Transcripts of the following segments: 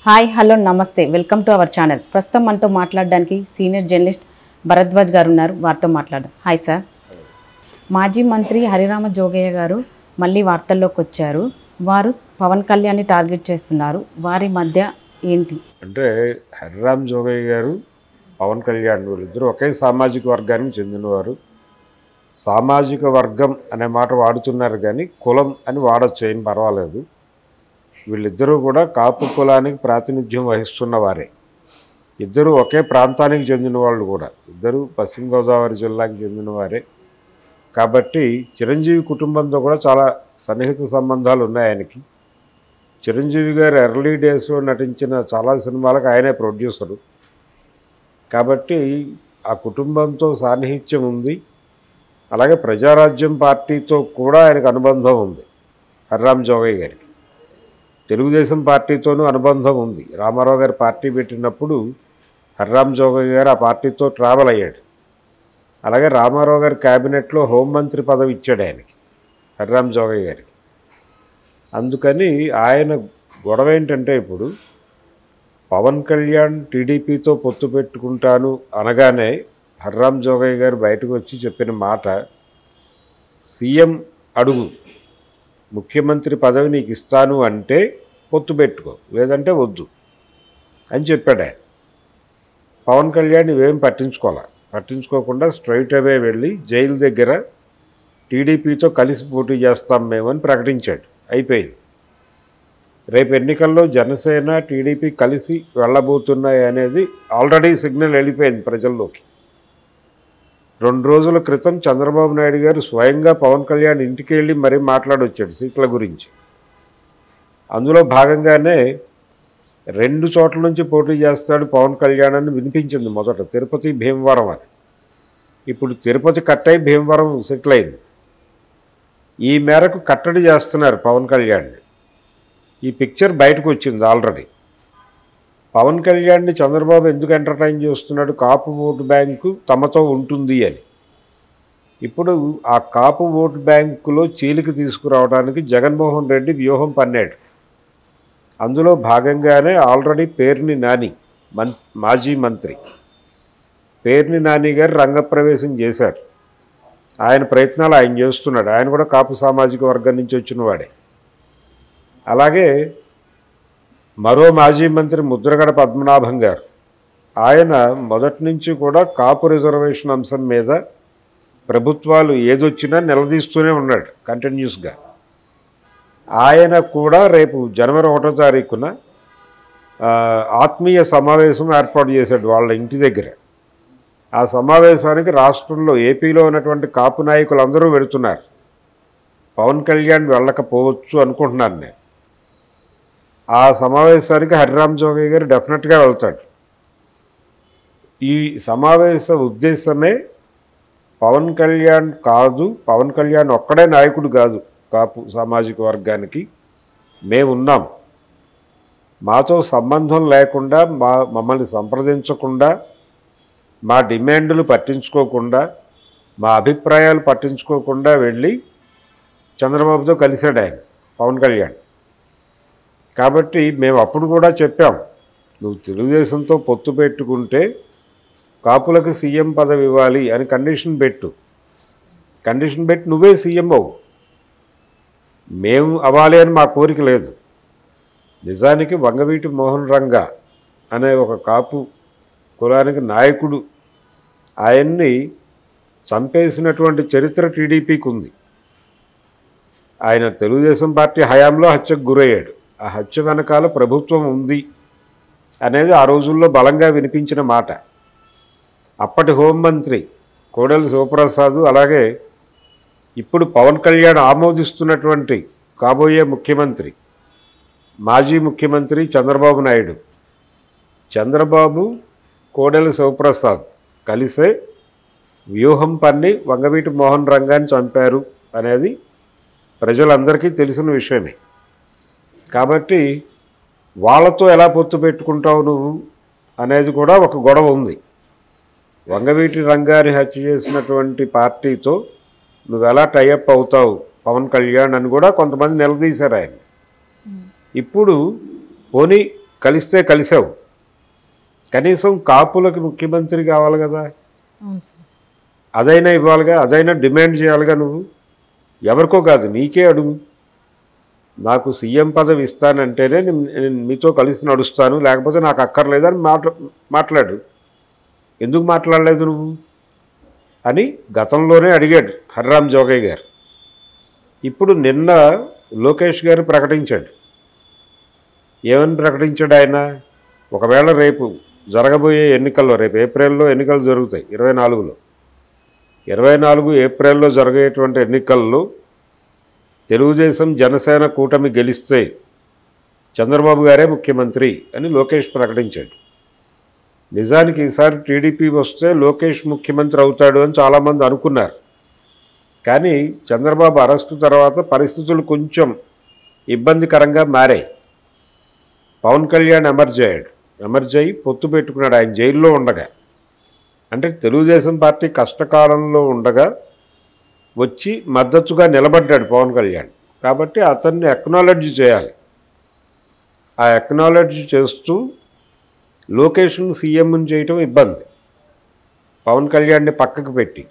hi hello namaste welcome to our channel ప్రస్తుతం మనతో మాట్లాడడానికి సీనియర్ జర్నలిస్ట్ భరద్వాజ్ గారు ఉన్నారు వారితో మాట్లాడదాం హాయ్ సార్ మాజీ మంత్రి హరిరామ జోగయ్య గారు మళ్ళీ వార్తల్లోకి వచ్చారు వారు పవన్ కళ్యాణ్ని టార్గెట్ చేస్తున్నారు వారి మధ్య ఏంటి అంటే హరిరామ్ జోగయ్య గారు పవన్ కళ్యాణ్ వీళ్ళిద్దరూ ఒకే సామాజిక వర్గానికి చెందినవారు సామాజిక వర్గం అనే మాట వాడుతున్నారు కానీ కులం అని వాడచ్చు ఏం పర్వాలేదు వీళ్ళిద్దరూ కూడా కాపు కులానికి ప్రాతినిధ్యం వహిస్తున్న వారే ఇద్దరు ఒకే ప్రాంతానికి చెందిన వాళ్ళు కూడా ఇద్దరు పశ్చిమ గోదావరి జిల్లాకి చెందిన వారే కాబట్టి చిరంజీవి కుటుంబంతో కూడా చాలా సన్నిహిత సంబంధాలు ఉన్నాయి ఆయనకి చిరంజీవి గారు ఎర్లీ డేస్లో నటించిన చాలా సినిమాలకు ఆయనే ప్రొడ్యూసరు కాబట్టి ఆ కుటుంబంతో సాన్నిహిత్యం ఉంది అలాగే ప్రజారాజ్యం పార్టీతో కూడా ఆయనకు అనుబంధం ఉంది హర్రామ్ జోగయ్య గారికి తెలుగుదేశం పార్టీతోనూ అనుబంధం ఉంది రామారావు గారు పార్టీ పెట్టినప్పుడు హర్రామ్ జోగయ్య గారు ఆ పార్టీతో ట్రావెల్ అయ్యాడు అలాగే రామారావు గారి క్యాబినెట్లో హోంమంత్రి పదవి ఇచ్చాడు ఆయనకి హర్రామ్ జోగయ్య గారికి అందుకని ఆయన గొడవ ఏంటంటే ఇప్పుడు పవన్ కళ్యాణ్ టీడీపీతో పొత్తు పెట్టుకుంటాను అనగానే హర్రామ్ జోగయ్య గారు బయటకు వచ్చి చెప్పిన మాట సీఎం అడుగు ముఖ్యమంత్రి పదవి నీకు ఇస్తాను అంటే పొత్తు పెట్టుకో లేదంటే వద్దు అని చెప్పాడు ఆయన పవన్ కళ్యాణ్ ఇవేం పట్టించుకోవాలి పట్టించుకోకుండా స్ట్రైట్ అవే వెళ్ళి జైలు దగ్గర టీడీపీతో కలిసి పోటీ చేస్తాం మేమని ప్రకటించాడు అయిపోయింది రేపు ఎన్నికల్లో జనసేన టీడీపీ కలిసి వెళ్ళబోతున్నాయి అనేది ఆల్రెడీ సిగ్నల్ వెళ్ళిపోయింది ప్రజల్లోకి రెండు రోజుల క్రితం చంద్రబాబు నాయుడు గారు స్వయంగా పవన్ కళ్యాణ్ ఇంటికి వెళ్ళి మరీ మాట్లాడొచ్చాడు సీట్ల గురించి అందులో భాగంగానే రెండు చోట్ల నుంచి పోటీ చేస్తాడు పవన్ కళ్యాణ్ అని వినిపించింది మొదట తిరుపతి భీమవరం అని ఇప్పుడు తిరుపతి కట్టయి భీమవరం సెటిల్ అయింది ఈ మేరకు కట్టడి చేస్తున్నారు పవన్ కళ్యాణ్ ఈ పిక్చర్ బయటకు వచ్చింది ఆల్రెడీ పవన్ కళ్యాణ్ని చంద్రబాబు ఎందుకు ఎంటర్టైన్ చేస్తున్నాడు కాపు ఓటు బ్యాంకు తమతో ఉంటుంది అని ఇప్పుడు ఆ కాపు ఓటు బ్యాంకులో చీలిక తీసుకురావడానికి జగన్మోహన్ రెడ్డి వ్యూహం పన్నాడు అందులో భాగంగానే ఆల్రెడీ పేర్ని నాని మన్ మాజీ మంత్రి పేర్ని నాని గారు రంగప్రవేశం చేశారు ఆయన ప్రయత్నాలు ఆయన చేస్తున్నాడు ఆయన కూడా కాపు సామాజిక వర్గం నుంచి వచ్చిన వాడే అలాగే మరో మాజీ మంత్రి ముద్రగడ పద్మనాభం గారు ఆయన మొదటి నుంచి కూడా కాపు రిజర్వేషన్ అంశం మీద ప్రభుత్వాలు ఏదొచ్చినా నిలదీస్తూనే ఉన్నాడు కంటిన్యూస్గా ఆయన కూడా రేపు జనవరి ఒకటో తారీఖున ఆ, ఆత్మీయ సమావేశం ఏర్పాటు చేశాడు వాళ్ళ ఇంటి దగ్గర ఆ సమావేశానికి రాష్ట్రంలో ఏపీలో ఉన్నటువంటి కాపు నాయకులందరూ వెళుతున్నారు పవన్ కళ్యాణ్ వెళ్ళకపోవచ్చు అనుకుంటున్నాను నేను ఆ సమావేశానికి హరిరామ్ జోగయ్య గారు డెఫినెట్గా వెళ్తాడు ఈ సమావేశ ఉద్దేశమే పవన్ కళ్యాణ్ కాదు పవన్ కళ్యాణ్ ఒక్కడే నాయకుడు కాదు కాపు సామాజిక వర్గానికి మేమున్నాం మాతో సంబంధం లేకుండా మా మమ్మల్ని సంప్రదించకుండా మా డిమాండ్లు పట్టించుకోకుండా మా అభిప్రాయాలు పట్టించుకోకుండా వెళ్ళి చంద్రబాబుతో కలిశాడు ఆయన పవన్ కళ్యాణ్ కాబట్టి మేము అప్పుడు కూడా చెప్పాం నువ్వు తెలుగుదేశంతో పొత్తు పెట్టుకుంటే కాపులకు సీఎం పదవి ఇవ్వాలి అని కండిషన్ పెట్టు కండిషన్ పెట్టి నువ్వే సీఎం అవు మేము అవ్వాలి అని మా కోరిక లేదు నిజానికి వంగవీటి మోహన్ రంగ అనే ఒక కాపు కులానికి నాయకుడు ఆయన్ని చంపేసినటువంటి చరిత్ర టీడీపీకి ఉంది ఆయన తెలుగుదేశం పార్టీ హయాంలో హత్యకు గురయ్యాడు ఆ హత్య వెనకాల ప్రభుత్వం ఉంది అనేది ఆ రోజుల్లో బలంగా వినిపించిన మాట అప్పటి హోంమంత్రి కోడెల శివప్రసాద్ అలాగే ఇప్పుడు పవన్ కళ్యాణ్ ఆమోదిస్తున్నటువంటి కాబోయే ముఖ్యమంత్రి మాజీ ముఖ్యమంత్రి చంద్రబాబు నాయుడు చంద్రబాబు కోడెల శివప్రసాద్ కలిసే వ్యూహం పన్ని వంగవీటి మోహన్ రంగాన్ని చంపారు అనేది ప్రజలందరికీ తెలిసిన విషయమే కాబట్టి వాళ్ళతో ఎలా పొత్తు పెట్టుకుంటావు నువ్వు అనేది కూడా ఒక గొడవ ఉంది వంగవీటి రంగాన్ని హత్య చేసినటువంటి పార్టీతో నువ్వు ఎలా టైఅప్ అవుతావు పవన్ కళ్యాణ్ అని కూడా కొంతమంది నిలదీశారు ఆయన ఇప్పుడు పోనీ కలిస్తే కలిసావు కనీసం కాపులకి ముఖ్యమంత్రి కావాలి కదా అవును సార్ అదైనా ఇవ్వాలిగా అదైనా డిమాండ్ చేయాలిగా నువ్వు ఎవరికో కాదు నీకే అడుగు నాకు సీఎం పదవి ఇస్తానంటేనే నేను నేను మీతో కలిసి నడుస్తాను లేకపోతే నాకు అక్కర్లేదని మాట్లా మాట్లాడు ఎందుకు మాట్లాడలేదు నువ్వు అని గతంలోనే అడిగాడు హర్రామ్ జోగయ్య గారు ఇప్పుడు నిన్న లోకేష్ గారు ప్రకటించాడు ఏమని ప్రకటించాడు ఆయన ఒకవేళ రేపు జరగబోయే ఎన్నికల్లో రేపు ఏప్రిల్లో ఎన్నికలు జరుగుతాయి ఇరవై నాలుగులో ఇరవై నాలుగు ఏప్రిల్లో జరిగేటువంటి ఎన్నికల్లో తెలుగుదేశం జనసేన కూటమి గెలిస్తే చంద్రబాబు గారే ముఖ్యమంత్రి అని లోకేష్ ప్రకటించాడు నిజానికి ఈసారి టీడీపీ వస్తే లోకేష్ ముఖ్యమంత్రి అవుతాడు అని చాలామంది అనుకున్నారు కానీ చంద్రబాబు అరెస్టు తర్వాత పరిస్థితులు కొంచెం ఇబ్బందికరంగా మారాయి పవన్ కళ్యాణ్ ఎమర్జ్ అయ్యాడు ఎమర్జ్ అయ్యి పొత్తు పెట్టుకున్నాడు ఆయన జైల్లో ఉండగా అంటే తెలుగుదేశం పార్టీ కష్టకాలంలో ఉండగా వచ్చి మద్దతుగా నిలబడ్డాడు పవన్ కళ్యాణ్ కాబట్టి అతన్ని ఎక్నాలెడ్జ్ చేయాలి ఆ ఎక్నాలెడ్జ్ చేస్తూ లోకేష్ను సీఎంని చేయటం ఇబ్బంది పవన్ కళ్యాణ్ని పక్కకు పెట్టి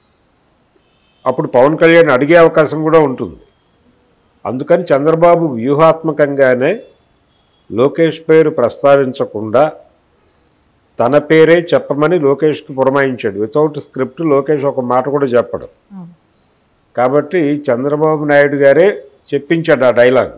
అప్పుడు పవన్ కళ్యాణ్ అడిగే అవకాశం కూడా ఉంటుంది అందుకని చంద్రబాబు వ్యూహాత్మకంగానే లోకేష్ పేరు ప్రస్తావించకుండా తన పేరే చెప్పమని లోకేష్కి పురమాయించాడు వితౌట్ స్క్రిప్ట్ లోకేష్ ఒక మాట కూడా చెప్పడం అవును కాబట్టి చంద్రబాబు నాయుడు గారే చెప్పించాడు ఆ డైలాగ్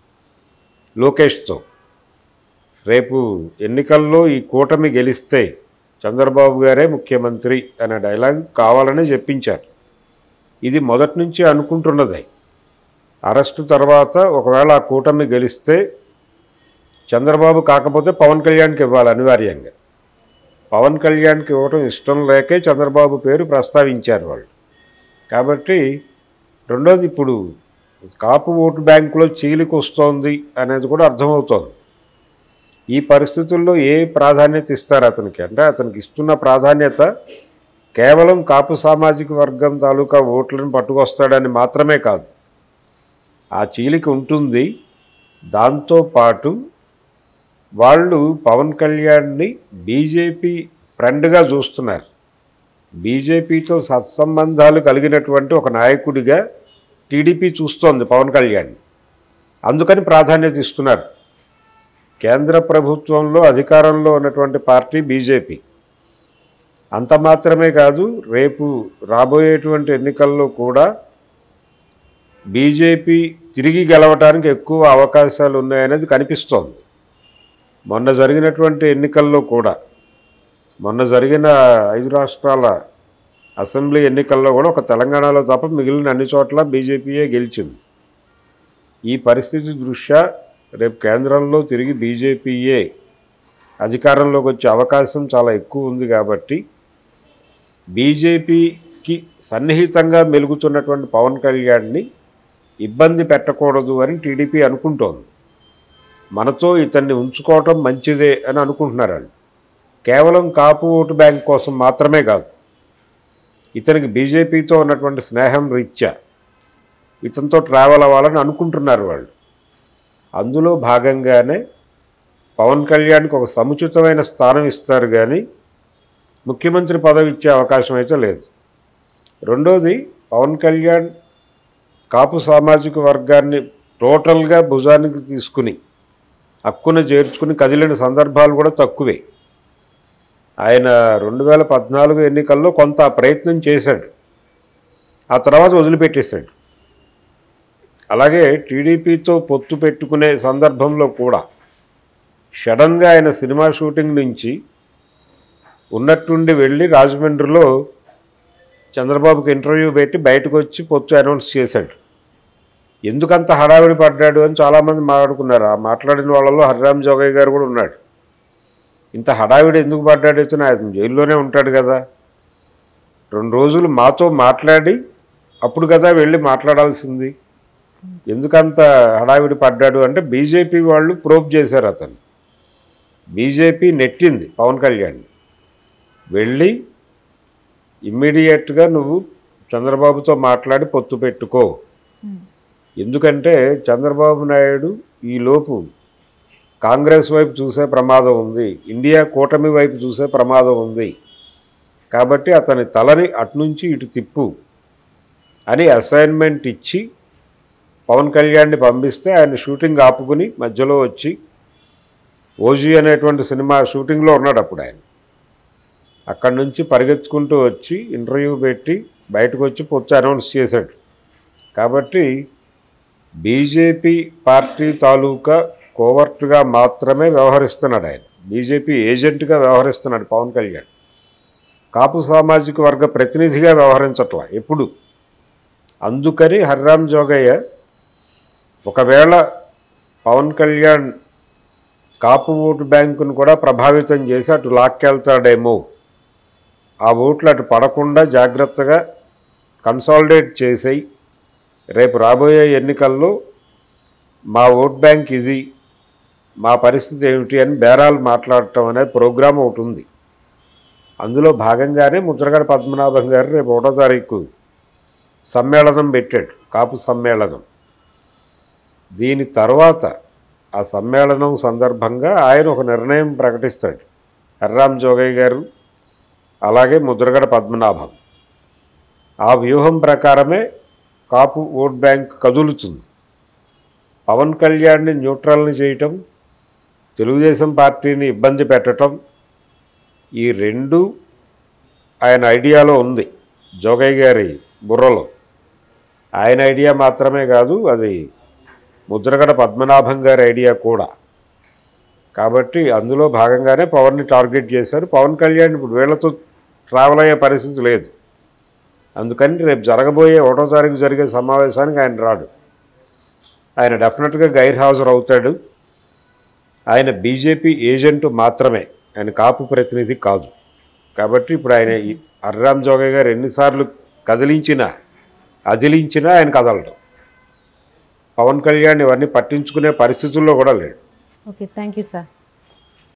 లోకేష్తో రేపు ఎన్నికల్లో ఈ కూటమి గెలిస్తే చంద్రబాబు గారే ముఖ్యమంత్రి అనే డైలాగ్ కావాలని చెప్పించారు ఇది మొదటి నుంచి అనుకుంటున్నదే అరెస్టు తర్వాత ఒకవేళ ఆ కూటమి గెలిస్తే చంద్రబాబు కాకపోతే పవన్ కళ్యాణ్కి ఇవ్వాలి అనివార్యంగా పవన్ కళ్యాణ్కి ఇవ్వడం ఇష్టం లేకే చంద్రబాబు పేరు ప్రస్తావించారు వాళ్ళు కాబట్టి రెండోది ఇప్పుడు కాపు ఓటు బ్యాంకులో చీలికి వస్తోంది అనేది కూడా అర్థమవుతోంది ఈ పరిస్థితుల్లో ఏ ప్రాధాన్యత ఇస్తారు అతనికి అంటే అతనికి ఇస్తున్న ప్రాధాన్యత కేవలం కాపు సామాజిక వర్గం తాలూకా ఓట్లను పట్టుకొస్తాడని మాత్రమే కాదు ఆ చీలిక ఉంటుంది దాంతోపాటు వాళ్ళు పవన్ కళ్యాణ్ని బీజేపీ ఫ్రెండ్గా చూస్తున్నారు బీజేపీతో సత్సంబంధాలు కలిగినటువంటి ఒక నాయకుడిగా టీడీపీ చూస్తోంది పవన్ కళ్యాణ్ అందుకని ప్రాధాన్యత ఇస్తున్నారు కేంద్ర ప్రభుత్వంలో అధికారంలో ఉన్నటువంటి పార్టీ బీజేపీ అంత మాత్రమే కాదు రేపు రాబోయేటువంటి ఎన్నికల్లో కూడా బీజేపీ తిరిగి గెలవటానికి ఎక్కువ అవకాశాలు ఉన్నాయనేది కనిపిస్తోంది మొన్న జరిగినటువంటి ఎన్నికల్లో కూడా మొన్న జరిగిన ఐదు రాష్ట్రాల అసెంబ్లీ ఎన్నికల్లో కూడా ఒక తెలంగాణలో తప్ప మిగిలిన అన్ని చోట్ల బీజేపీయే గెలిచింది ఈ పరిస్థితి దృష్ట్యా రేపు కేంద్రంలో తిరిగి బీజేపీయే అధికారంలోకి వచ్చే అవకాశం చాలా ఎక్కువ ఉంది కాబట్టి బీజేపీకి సన్నిహితంగా మెలుగుతున్నటువంటి పవన్ కళ్యాణ్ని ఇబ్బంది పెట్టకూడదు అని టీడీపీ అనుకుంటోంది మనతో ఇతన్ని ఉంచుకోవటం మంచిదే అని అనుకుంటున్నారు వాళ్ళు కేవలం కాపు ఓటు బ్యాంక్ కోసం మాత్రమే కాదు ఇతనికి బీజేపీతో ఉన్నటువంటి స్నేహం రీత్యా ఇతనితో ట్రావెల్ అవ్వాలని అనుకుంటున్నారు వాళ్ళు అందులో భాగంగానే పవన్ కళ్యాణ్కి ఒక సముచితమైన స్థానం ఇస్తారు కానీ ముఖ్యమంత్రి పదవి ఇచ్చే అవకాశం అయితే లేదు రెండోది పవన్ కళ్యాణ్ కాపు సామాజిక వర్గాన్ని టోటల్గా భుజానికి తీసుకుని హక్కును చేర్చుకుని కదిలిన సందర్భాలు కూడా తక్కువే ఆయన రెండు వేల పద్నాలుగు ఎన్నికల్లో కొంత ప్రయత్నం చేశాడు ఆ తర్వాత వదిలిపెట్టేశాడు అలాగే టీడీపీతో పొత్తు పెట్టుకునే సందర్భంలో కూడా సడన్గా ఆయన సినిమా షూటింగ్ నుంచి ఉన్నట్టుండి వెళ్ళి రాజమండ్రిలో చంద్రబాబుకి ఇంటర్వ్యూ పెట్టి బయటకు వచ్చి పొత్తు అనౌన్స్ చేశాడు ఎందుకంత హడావిడి పడ్డాడు అని చాలామంది మాట్లాడుకున్నారు ఆ మాట్లాడిన వాళ్ళలో హరిరామ్ జోగయ్య గారు కూడా ఉన్నాడు ఇంత హడావిడి ఎందుకు పడ్డాడు ఇతను ఆయన జైల్లోనే ఉంటాడు కదా రెండు రోజులు మాతో మాట్లాడి అప్పుడు కదా వెళ్ళి మాట్లాడాల్సింది ఎందుకంత హడావిడి పడ్డాడు అంటే బీజేపీ వాళ్ళు ప్రోబ్ చేశారు అతను బీజేపీ నెట్టింది పవన్ కళ్యాణ్ వెళ్ళి ఇమ్మీడియట్గా నువ్వు చంద్రబాబుతో మాట్లాడి పొత్తు పెట్టుకో ఎందుకంటే చంద్రబాబు నాయుడు ఈలోపు కాంగ్రెస్ వైపు చూసే ప్రమాదం ఉంది ఇండియా కూటమి వైపు చూసే ప్రమాదం ఉంది కాబట్టి అతని తలని అటునుంచి ఇటు తిప్పు అని అసైన్మెంట్ ఇచ్చి పవన్ కళ్యాణ్ని పంపిస్తే ఆయన షూటింగ్ ఆపుకుని మధ్యలో వచ్చి ఓజీ అనేటువంటి సినిమా షూటింగ్లో ఉన్నాడు అప్పుడు ఆయన అక్కడి నుంచి పరిగెత్తుకుంటూ వచ్చి ఇంటర్వ్యూ పెట్టి బయటకు వచ్చి పొచ్చు అనౌన్స్ చేశాడు కాబట్టి బీజేపీ పార్టీ తాలూకా కోవర్ట్గా మాత్రమే వ్యవహరిస్తున్నాడు ఆయన బీజేపీ ఏజెంట్గా వ్యవహరిస్తున్నాడు పవన్ కళ్యాణ్ కాపు సామాజిక వర్గ ప్రతినిధిగా వ్యవహరించట్లా ఎప్పుడు అందుకని హర్రామ్ జోగయ్య ఒకవేళ పవన్ కళ్యాణ్ కాపు ఓటు బ్యాంకును కూడా ప్రభావితం చేసి అటు లాక్కెళ్తాడేమో ఆ ఓట్లు అటు పడకుండా జాగ్రత్తగా కన్సాలిడేట్ చేసేయి రేపు రాబోయే ఎన్నికల్లో మా ఓట్ బ్యాంక్ ఇది మా పరిస్థితి ఏమిటి అని బేరాలు మాట్లాడటం అనే ప్రోగ్రాం ఒకటి ఉంది అందులో భాగంగానే ముద్రగడ పద్మనాభం గారు రేపు ఒకటో తారీఖు సమ్మేళనం పెట్టాడు కాపు సమ్మేళనం దీని తర్వాత ఆ సమ్మేళనం సందర్భంగా ఆయన ఒక నిర్ణయం ప్రకటిస్తాడు ఎర్రామ్ జోగయ్య గారు అలాగే ముద్రగడ పద్మనాభం ఆ వ్యూహం ప్రకారమే కాపు ఓట్ బ్యాంక్ కదులుతుంది పవన్ కళ్యాణ్ని న్యూట్రల్ని చేయటం తెలుగుదేశం పార్టీని ఇబ్బంది పెట్టడం ఈ రెండు ఆయన ఐడియాలో ఉంది జోగయ్య గారి బుర్రలో ఆయన ఐడియా మాత్రమే కాదు అది ముద్రగడ పద్మనాభం గారి ఐడియా కూడా కాబట్టి అందులో భాగంగానే పవన్ని టార్గెట్ చేశారు పవన్ కళ్యాణ్ ఇప్పుడు వీళ్ళతో ట్రావెల్ అయ్యే పరిస్థితి లేదు అందుకని రేపు జరగబోయే ఒకటో తారీఖు జరిగే సమావేశానికి ఆయన రాడు ఆయన డెఫినెట్గా గైర్ హాజరు అవుతాడు ఆయన బీజేపీ ఏజెంట్ మాత్రమే ఆయన కాపు ప్రతినిధి కాదు కాబట్టి ఇప్పుడు ఆయన ఈ అర్రామ్ జోగయ్య గారు ఎన్నిసార్లు కదిలించినా అదిలించినా ఆయన కదలడం పవన్ కళ్యాణ్ ఇవన్నీ పట్టించుకునే పరిస్థితుల్లో కూడా లేడు ఓకే థ్యాంక్ యూ సార్